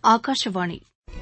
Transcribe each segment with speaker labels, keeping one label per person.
Speaker 1: ஆகாஷவாணி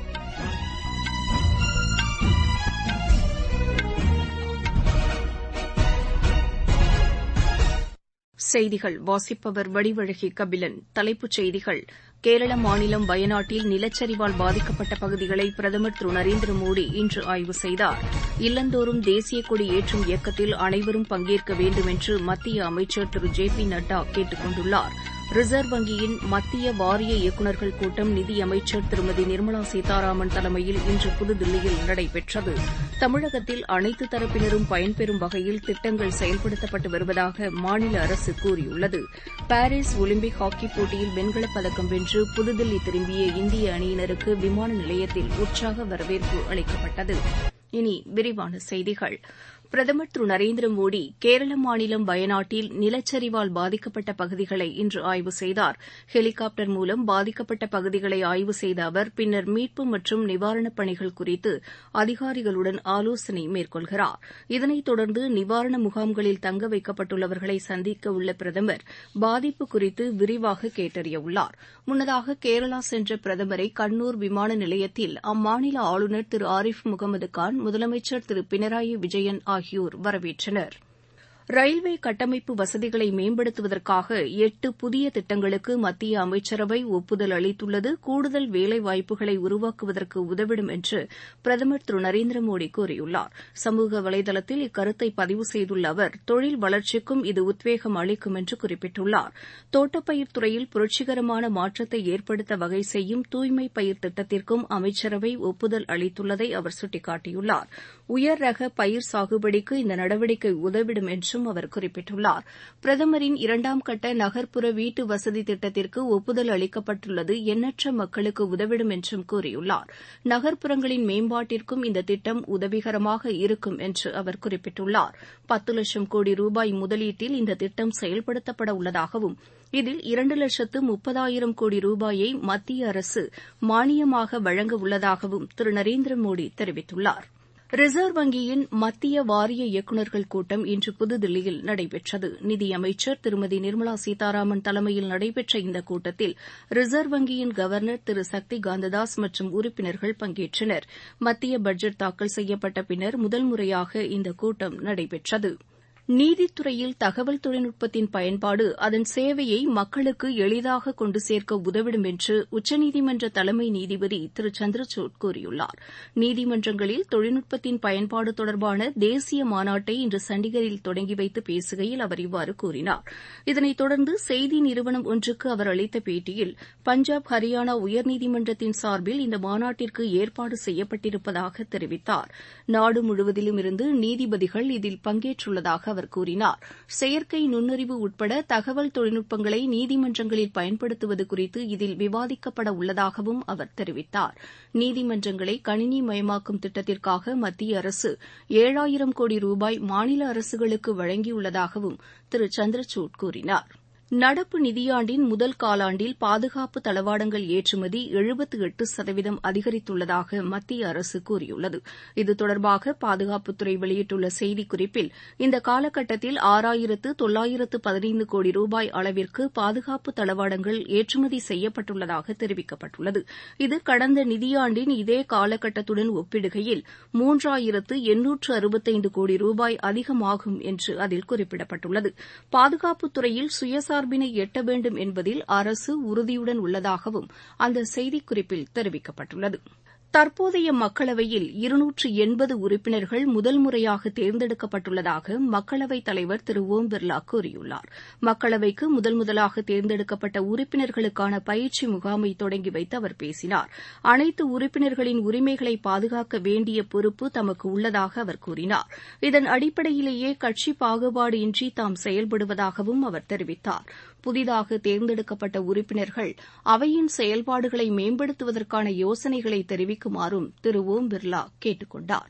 Speaker 1: செய்திகள் வாசிப்பவர் வடிவழகி கபிலன் தலைப்புச் செய்திகள் கேரள மாநிலம் வயநாட்டில் நிலச்சரிவால் பாதிக்கப்பட்ட பகுதிகளை பிரதமர் திரு நரேந்திர மோடி இன்று ஆய்வு செய்தார் இல்லந்தோறும் தேசிய கொடி ஏற்றும் இயக்கத்தில் அனைவரும் பங்கேற்க வேண்டும் என்று மத்திய அமைச்சர் திரு ஜே பி நட்டா கேட்டுக் கொண்டுள்ளார் ரிசர்வ் வங்கியின் மத்திய வாரிய இயக்குநர்கள் கூட்டம் நிதியமைச்சர் திருமதி நிர்மலா சீதாராமன் தலைமையில் இன்று புதுதில்லியில் நடைபெற்றது தமிழகத்தில் அனைத்து தரப்பினரும் பயன்பெறும் வகையில் திட்டங்கள் செயல்படுத்தப்பட்டு வருவதாக மாநில அரசு கூறியுள்ளது பாரிஸ் ஒலிம்பிக் ஹாக்கிப் போட்டியில் வெண்கலப் பதக்கம் வென்று புதுதில்லி திரும்பிய இந்திய அணியினருக்கு விமான நிலையத்தில் உற்சாக வரவேற்பு அளிக்கப்பட்டது இனி விரிவான செய்திகள் பிரதமர் திரு நரேந்திர மோடி கேரள மாநிலம் வயநாட்டில் நிலச்சரிவால் பாதிக்கப்பட்ட பகுதிகளை இன்று ஆய்வு செய்தார் ஹெலிகாப்டர் மூலம் பாதிக்கப்பட்ட பகுதிகளை ஆய்வு செய்த அவர் பின்னர் மீட்பு மற்றும் நிவாரணப் பணிகள் குறித்து அதிகாரிகளுடன் ஆலோசனை மேற்கொள்கிறார் இதனைத் தொடர்ந்து நிவாரண முகாம்களில் தங்க வைக்கப்பட்டுள்ளவர்களை சந்திக்க உள்ள பிரதமர் பாதிப்பு குறித்து விரிவாக கேட்டறியவுள்ளார் முன்னதாக கேரளா சென்ற பிரதமரை கண்ணூர் விமான நிலையத்தில் அம்மாநில ஆளுநர் திரு ஆரிஃப் முகமது கான் முதலமைச்சர் திரு பினராயி விஜயன் ஆகியோர் வரவேற்றனர் ரயில்வே கட்டமைப்பு வசதிகளை மேம்படுத்துவதற்காக எட்டு புதிய திட்டங்களுக்கு மத்திய அமைச்சரவை ஒப்புதல் அளித்துள்ளது கூடுதல் வேலைவாய்ப்புகளை உருவாக்குவதற்கு உதவிடும் என்று பிரதமர் திரு நரேந்திர மோடி கூறியுள்ளார் சமூக வலைதளத்தில் இக்கருத்தை பதிவு செய்துள்ள அவர் தொழில் வளர்ச்சிக்கும் இது உத்வேகம் அளிக்கும் என்று குறிப்பிட்டுள்ளார் தோட்டப்பயிர் துறையில் புரட்சிகரமான மாற்றத்தை ஏற்படுத்த வகை செய்யும் தூய்மை பயிர் திட்டத்திற்கும் அமைச்சரவை ஒப்புதல் அளித்துள்ளதை அவர் சுட்டிக்காட்டியுள்ளார் உயர் ரக பயிர் சாகுபடிக்கு இந்த நடவடிக்கை உதவிடும் என்றும் என்றும் அவர் குறிப்பிட்டுள்ளார் பிரதமரின் இரண்டாம் கட்ட நகர்ப்புற வீட்டு வசதி திட்டத்திற்கு ஒப்புதல் அளிக்கப்பட்டுள்ளது எண்ணற்ற மக்களுக்கு உதவிடும் என்றும் கூறியுள்ளார் நகர்ப்புறங்களின் மேம்பாட்டிற்கும் இந்த திட்டம் உதவிகரமாக இருக்கும் என்று அவர் குறிப்பிட்டுள்ளார் பத்து லட்சம் கோடி ரூபாய் முதலீட்டில் இந்த திட்டம் செயல்படுத்தப்பட உள்ளதாகவும் இதில் இரண்டு லட்சத்து முப்பதாயிரம் கோடி ரூபாயை மத்திய அரசு மானியமாக வழங்க உள்ளதாகவும் திரு நரேந்திர மோடி தெரிவித்துள்ளாா் ரிசர்வ் வங்கியின் மத்திய வாரிய இயக்குநர்கள் கூட்டம் இன்று புதுதில்லியில் நடைபெற்றது நிதியமைச்சர் திருமதி நிர்மலா சீதாராமன் தலைமையில் நடைபெற்ற இந்த கூட்டத்தில் ரிசர்வ் வங்கியின் கவர்னர் திரு சக்தி காந்ததாஸ் மற்றும் உறுப்பினர்கள் பங்கேற்றனர் மத்திய பட்ஜெட் தாக்கல் செய்யப்பட்ட பின்னர் முதல் முறையாக இந்த கூட்டம் நடைபெற்றது நீதித்துறையில் தகவல் தொழில்நுட்பத்தின் பயன்பாடு அதன் சேவையை மக்களுக்கு எளிதாக கொண்டு சேர்க்க உதவிடும் என்று உச்சநீதிமன்ற தலைமை நீதிபதி திரு சந்திரசூட் கூறியுள்ளார் நீதிமன்றங்களில் தொழில்நுட்பத்தின் பயன்பாடு தொடர்பான தேசிய மாநாட்டை இன்று சண்டிகரில் தொடங்கி வைத்து பேசுகையில் அவர் இவ்வாறு கூறினார் இதனைத் தொடர்ந்து செய்தி நிறுவனம் ஒன்றுக்கு அவர் அளித்த பேட்டியில் பஞ்சாப் ஹரியானா உயர்நீதிமன்றத்தின் சார்பில் இந்த மாநாட்டிற்கு ஏற்பாடு செய்யப்பட்டிருப்பதாக தெரிவித்தார் நாடு முழுவதிலும் இருந்து நீதிபதிகள் இதில் பங்கேற்றுள்ளதாக அவர் கூறினார் செயற்கை நுண்ணறிவு உட்பட தகவல் தொழில்நுட்பங்களை நீதிமன்றங்களில் பயன்படுத்துவது குறித்து இதில் விவாதிக்கப்பட உள்ளதாகவும் அவர் தெரிவித்தார் நீதிமன்றங்களை கணினி மயமாக்கும் திட்டத்திற்காக மத்திய அரசு ஏழாயிரம் கோடி ரூபாய் மாநில அரசுகளுக்கு வழங்கியுள்ளதாகவும் திரு சந்திரசூட் கூறினார் நடப்பு நிதியாண்டின் முதல் காலாண்டில் பாதுகாப்பு தளவாடங்கள் ஏற்றுமதி எழுபத்து எட்டு சதவீதம் அதிகரித்துள்ளதாக மத்திய அரசு கூறியுள்ளது இது தொடர்பாக பாதுகாப்புத்துறை வெளியிட்டுள்ள செய்திக்குறிப்பில் இந்த காலகட்டத்தில் ஆறாயிரத்து தொள்ளாயிரத்து பதினைந்து கோடி ரூபாய் அளவிற்கு பாதுகாப்பு தளவாடங்கள் ஏற்றுமதி செய்யப்பட்டுள்ளதாக தெரிவிக்கப்பட்டுள்ளது இது கடந்த நிதியாண்டின் இதே காலகட்டத்துடன் ஒப்பிடுகையில் மூன்றாயிரத்து எண்ணூற்று அறுபத்தைந்து கோடி ரூபாய் அதிகமாகும் என்று அதில் குறிப்பிடப்பட்டுள்ளது பாதுகாப்புத்துறையில் சுயசார் சார்பினை எட்ட வேண்டும் என்பதில் அரசு உறுதியுடன் உள்ளதாகவும் அந்த செய்திக்குறிப்பில் தெரிவிக்கப்பட்டுள்ளது தற்போதைய மக்களவையில் இருநூற்று எண்பது உறுப்பினர்கள் முதல் முறையாக தேர்ந்தெடுக்கப்பட்டுள்ளதாக மக்களவைத் தலைவர் திரு ஓம் பிர்லா கூறியுள்ளார் மக்களவைக்கு முதல் முதலாக தேர்ந்தெடுக்கப்பட்ட உறுப்பினர்களுக்கான பயிற்சி முகாமை தொடங்கி வைத்து அவர் பேசினார் அனைத்து உறுப்பினர்களின் உரிமைகளை பாதுகாக்க வேண்டிய பொறுப்பு தமக்கு உள்ளதாக அவர் கூறினார் இதன் அடிப்படையிலேயே கட்சி பாகுபாடு இன்றி தாம் செயல்படுவதாகவும் அவர் தெரிவித்தார் புதிதாக தேர்ந்தெடுக்கப்பட்ட உறுப்பினர்கள் அவையின் செயல்பாடுகளை மேம்படுத்துவதற்கான யோசனைகளை தெரிவிக்குமாறும் திரு ஓம் பிர்லா கேட்டுக் கொண்டார்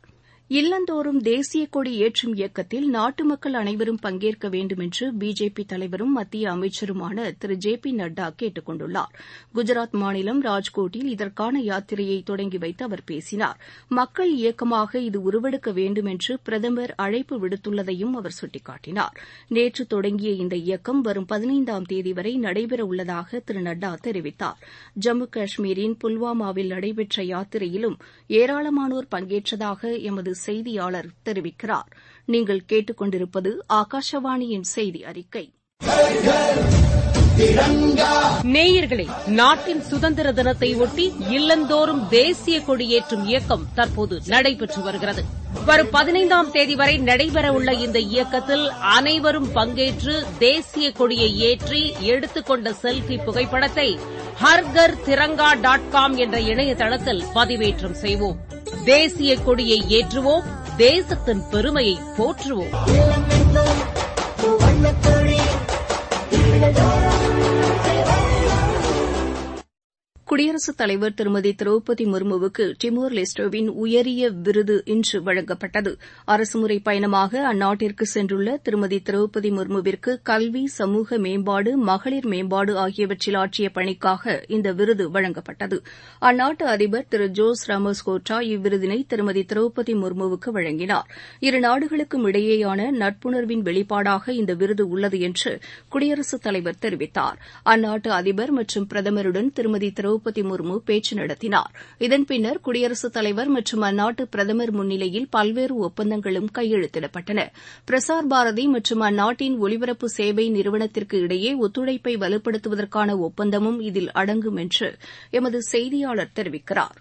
Speaker 1: இல்லந்தோறும் தேசிய கொடி ஏற்றும் இயக்கத்தில் நாட்டு மக்கள் அனைவரும் பங்கேற்க வேண்டும் என்று பிஜேபி தலைவரும் மத்திய அமைச்சருமான திரு ஜே பி நட்டா கேட்டுக் கொண்டுள்ளார் குஜராத் மாநிலம் ராஜ்கோட்டில் இதற்கான யாத்திரையை தொடங்கி வைத்து அவர் பேசினார் மக்கள் இயக்கமாக இது உருவெடுக்க வேண்டும் என்று பிரதமர் அழைப்பு விடுத்துள்ளதையும் அவர் சுட்டிக்காட்டினார் நேற்று தொடங்கிய இந்த இயக்கம் வரும் பதினைந்தாம் தேதி வரை நடைபெறவுள்ளதாக திரு நட்டா தெரிவித்தார் ஜம்மு காஷ்மீரின் புல்வாமாவில் நடைபெற்ற யாத்திரையிலும் ஏராளமானோர் பங்கேற்றதாக எமது செய்தியாளர் தெரிவிக்கிறார் நீங்கள் கேட்டுக்கொண்டிருப்பது ஆகாஷவாணியின் செய்தி அறிக்கை
Speaker 2: நேயர்களே நாட்டின் சுதந்திர தினத்தை ஒட்டி இல்லந்தோறும் தேசிய கொடியேற்றும் இயக்கம் தற்போது நடைபெற்று வருகிறது வரும் பதினைந்தாம் தேதி வரை நடைபெறவுள்ள இந்த இயக்கத்தில் அனைவரும் பங்கேற்று தேசிய கொடியை ஏற்றி எடுத்துக்கொண்ட செல்பி புகைப்படத்தை ஹர்கர் திரங்கா டாட் காம் என்ற இணையதளத்தில் பதிவேற்றம் செய்வோம் தேசிய கொடியை ஏற்றுவோம் தேசத்தின் பெருமையை போற்றுவோம்
Speaker 1: குடியரசுத் தலைவர் திருமதி திரௌபதி முர்முவுக்கு டிமோர் லெஸ்டோவின் உயரிய விருது இன்று வழங்கப்பட்டது அரசுமுறை பயணமாக அந்நாட்டிற்கு சென்றுள்ள திருமதி திரௌபதி முர்முவிற்கு கல்வி சமூக மேம்பாடு மகளிர் மேம்பாடு ஆகியவற்றில் ஆற்றிய பணிக்காக இந்த விருது வழங்கப்பட்டது அந்நாட்டு அதிபர் திரு ஜோஸ் ராமோஸ் கோட்டா இவ்விருதினை திருமதி திரௌபதி முர்முவுக்கு வழங்கினார் இரு நாடுகளுக்கும் இடையேயான நட்புணர்வின் வெளிப்பாடாக இந்த விருது உள்ளது என்று குடியரசுத் தலைவர் தெரிவித்தார் அந்நாட்டு அதிபர் மற்றும் பிரதமருடன் திருமதி திரௌபதி திரௌபதி முர்மு பேச்சு நடத்தினார் இதன் பின்னர் குடியரசுத் தலைவர் மற்றும் அந்நாட்டு பிரதமர் முன்னிலையில் பல்வேறு ஒப்பந்தங்களும் கையெழுத்திடப்பட்டன பிரசார் பாரதி மற்றும் அந்நாட்டின் ஒலிபரப்பு சேவை நிறுவனத்திற்கு இடையே ஒத்துழைப்பை வலுப்படுத்துவதற்கான ஒப்பந்தமும் இதில் அடங்கும் என்று எமது செய்தியாளர் தெரிவிக்கிறார்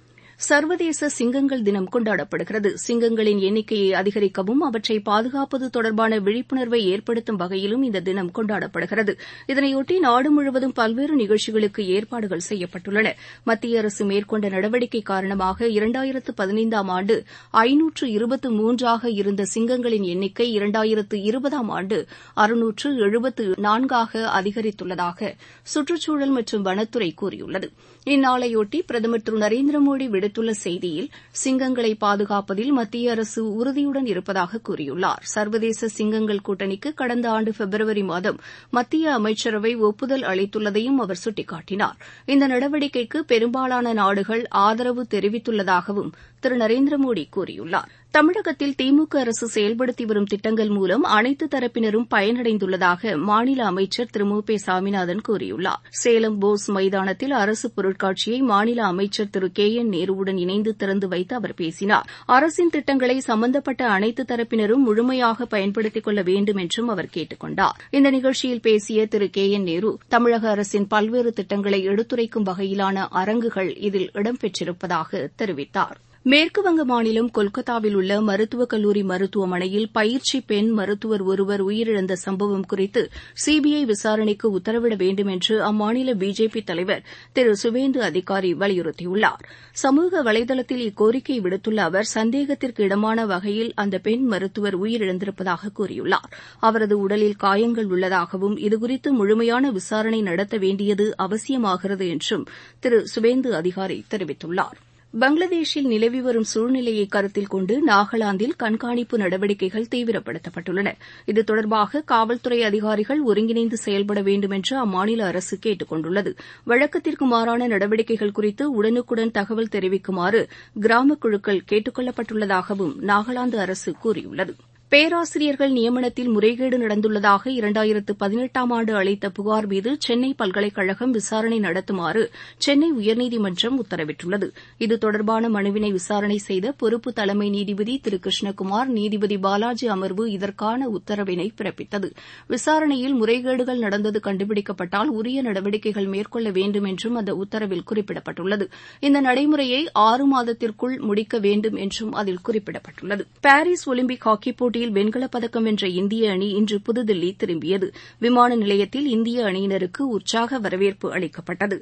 Speaker 1: சர்வதேச சிங்கங்கள் தினம் கொண்டாடப்படுகிறது சிங்கங்களின் எண்ணிக்கையை அதிகரிக்கவும் அவற்றை பாதுகாப்பது தொடர்பான விழிப்புணர்வை ஏற்படுத்தும் வகையிலும் இந்த தினம் கொண்டாடப்படுகிறது இதனையொட்டி நாடு முழுவதும் பல்வேறு நிகழ்ச்சிகளுக்கு ஏற்பாடுகள் செய்யப்பட்டுள்ளன மத்திய அரசு மேற்கொண்ட நடவடிக்கை காரணமாக இரண்டாயிரத்து பதினைந்தாம் ஆண்டு ஐநூற்று இருபத்து மூன்றாக இருந்த சிங்கங்களின் எண்ணிக்கை இரண்டாயிரத்து இருபதாம் ஆண்டு அறுநூற்று எழுபத்து நான்காக அதிகரித்துள்ளதாக சுற்றுச்சூழல் மற்றும் வனத்துறை கூறியுள்ளது இந்நாளையொட்டி பிரதமர் திரு நரேந்திர மோடி விடுத்துள்ள செய்தியில் சிங்கங்களை பாதுகாப்பதில் மத்திய அரசு உறுதியுடன் இருப்பதாக கூறியுள்ளார் சர்வதேச சிங்கங்கள் கூட்டணிக்கு கடந்த ஆண்டு பிப்ரவரி மாதம் மத்திய அமைச்சரவை ஒப்புதல் அளித்துள்ளதையும் அவர் சுட்டிக்காட்டினார் இந்த நடவடிக்கைக்கு பெரும்பாலான நாடுகள் ஆதரவு தெரிவித்துள்ளதாகவும் திரு நரேந்திர மோடி கூறியுள்ளார் தமிழகத்தில் திமுக அரசு செயல்படுத்தி வரும் திட்டங்கள் மூலம் அனைத்து தரப்பினரும் பயனடைந்துள்ளதாக மாநில அமைச்சர் திரு மு பே சாமிநாதன் கூறியுள்ளார் சேலம் போஸ் மைதானத்தில் அரசு பொருட்காட்சியை மாநில அமைச்சர் திரு கே என் நேருவுடன் இணைந்து திறந்து வைத்து அவர் பேசினார் அரசின் திட்டங்களை சம்பந்தப்பட்ட அனைத்து தரப்பினரும் முழுமையாக பயன்படுத்திக் கொள்ள வேண்டும் என்றும் அவர் கேட்டுக் கொண்டார் இந்த நிகழ்ச்சியில் பேசிய திரு கே என் நேரு தமிழக அரசின் பல்வேறு திட்டங்களை எடுத்துரைக்கும் வகையிலான அரங்குகள் இதில் இடம்பெற்றிருப்பதாக தெரிவித்தாா் மேற்குவங்க மாநிலம் கொல்கத்தாவில் உள்ள மருத்துவக் கல்லூரி மருத்துவமனையில் பயிற்சி பெண் மருத்துவர் ஒருவர் உயிரிழந்த சம்பவம் குறித்து சிபிஐ விசாரணைக்கு உத்தரவிட வேண்டும் என்று அம்மாநில பிஜேபி தலைவர் திரு சுவேந்து அதிகாரி வலியுறுத்தியுள்ளார் சமூக வலைதளத்தில் இக்கோரிக்கை விடுத்துள்ள அவர் சந்தேகத்திற்கு இடமான வகையில் அந்த பெண் மருத்துவர் உயிரிழந்திருப்பதாக கூறியுள்ளார் அவரது உடலில் காயங்கள் உள்ளதாகவும் இதுகுறித்து முழுமையான விசாரணை நடத்த வேண்டியது அவசியமாகிறது என்றும் திரு சுவேந்து அதிகாரி தெரிவித்துள்ளாா் பங்களாதேஷில் நிலவி வரும் சூழ்நிலையை கருத்தில் கொண்டு நாகாலாந்தில் கண்காணிப்பு நடவடிக்கைகள் தீவிரப்படுத்தப்பட்டுள்ளன இது தொடர்பாக காவல்துறை அதிகாரிகள் ஒருங்கிணைந்து செயல்பட வேண்டும் என்று அம்மாநில அரசு கேட்டுக் கொண்டுள்ளது வழக்கத்திற்கு மாறான நடவடிக்கைகள் குறித்து உடனுக்குடன் தகவல் தெரிவிக்குமாறு கிராம குழுக்கள் கேட்டுக் கொள்ளப்பட்டுள்ளதாகவும் நாகாலாந்து அரசு கூறியுள்ளது பேராசிரியர்கள் நியமனத்தில் முறைகேடு நடந்துள்ளதாக இரண்டாயிரத்து பதினெட்டாம் ஆண்டு அளித்த புகார் மீது சென்னை பல்கலைக்கழகம் விசாரணை நடத்துமாறு சென்னை உயர்நீதிமன்றம் உத்தரவிட்டுள்ளது இது தொடர்பான மனுவினை விசாரணை செய்த பொறுப்பு தலைமை நீதிபதி திரு கிருஷ்ணகுமார் நீதிபதி பாலாஜி அமர்வு இதற்கான உத்தரவினை பிறப்பித்தது விசாரணையில் முறைகேடுகள் நடந்தது கண்டுபிடிக்கப்பட்டால் உரிய நடவடிக்கைகள் மேற்கொள்ள வேண்டும் என்றும் அந்த உத்தரவில் குறிப்பிடப்பட்டுள்ளது இந்த நடைமுறையை ஆறு மாதத்திற்குள் முடிக்க வேண்டும் என்றும் அதில் குறிப்பிடப்பட்டுள்ளது பாரிஸ் ஒலிம்பிக் ஹாக்கிப் போட்டியில் போட்டியில் வெண்கலப் பதக்கம் வென்ற இந்திய அணி இன்று புதுதில்லி திரும்பியது விமான நிலையத்தில் இந்திய அணியினருக்கு உற்சாக வரவேற்பு அளிக்கப்பட்டது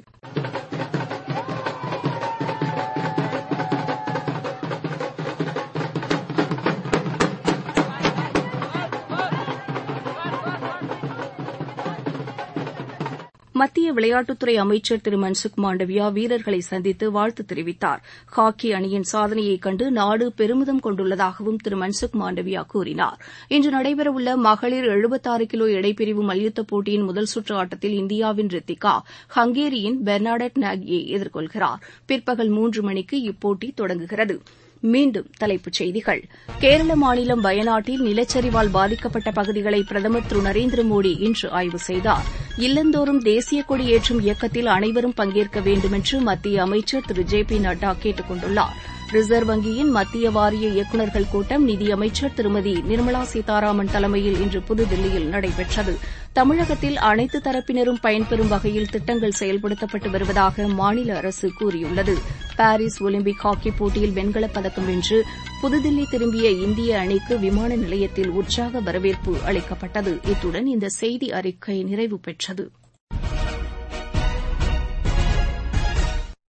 Speaker 1: மத்திய விளையாட்டுத்துறை அமைச்சர் திரு மன்சுக் மாண்டவியா வீரர்களை சந்தித்து வாழ்த்து தெரிவித்தார் ஹாக்கி அணியின் சாதனையைக் கண்டு நாடு பெருமிதம் கொண்டுள்ளதாகவும் திரு மன்சுக் மாண்டவியா கூறினார் இன்று நடைபெறவுள்ள மகளிர் எழுபத்தாறு கிலோ எடைப்பிரிவு மல்யுத்தப் போட்டியின் முதல் சுற்று ஆட்டத்தில் இந்தியாவின் ரித்திகா ஹங்கேரியின் பெர்னாடட் நாகியை எதிர்கொள்கிறார் பிற்பகல் மூன்று மணிக்கு இப்போட்டி தொடங்குகிறது மீண்டும் தலைப்புச் செய்திகள் கேரள மாநிலம் வயநாட்டில் நிலச்சரிவால் பாதிக்கப்பட்ட பகுதிகளை பிரதமர் திரு நரேந்திர மோடி இன்று ஆய்வு செய்தார் இல்லந்தோறும் தேசிய கொடி ஏற்றும் இயக்கத்தில் அனைவரும் பங்கேற்க வேண்டுமென்று மத்திய அமைச்சர் திரு ஜே பி நட்டா கேட்டுக் கொண்டுள்ளார் ரிசர்வ் வங்கியின் மத்திய வாரிய இயக்குநர்கள் கூட்டம் நிதியமைச்சர் திருமதி நிர்மலா சீதாராமன் தலைமையில் இன்று புதுதில்லியில் நடைபெற்றது தமிழகத்தில் அனைத்து தரப்பினரும் பயன்பெறும் வகையில் திட்டங்கள் செயல்படுத்தப்பட்டு வருவதாக மாநில அரசு கூறியுள்ளது பாரிஸ் ஒலிம்பிக் ஹாக்கிப் போட்டியில் வெண்கலப் பதக்கம் வென்று புதுதில்லி திரும்பிய இந்திய அணிக்கு விமான நிலையத்தில் உற்சாக வரவேற்பு அளிக்கப்பட்டது இத்துடன் இந்த செய்தி அறிக்கை நிறைவு பெற்றது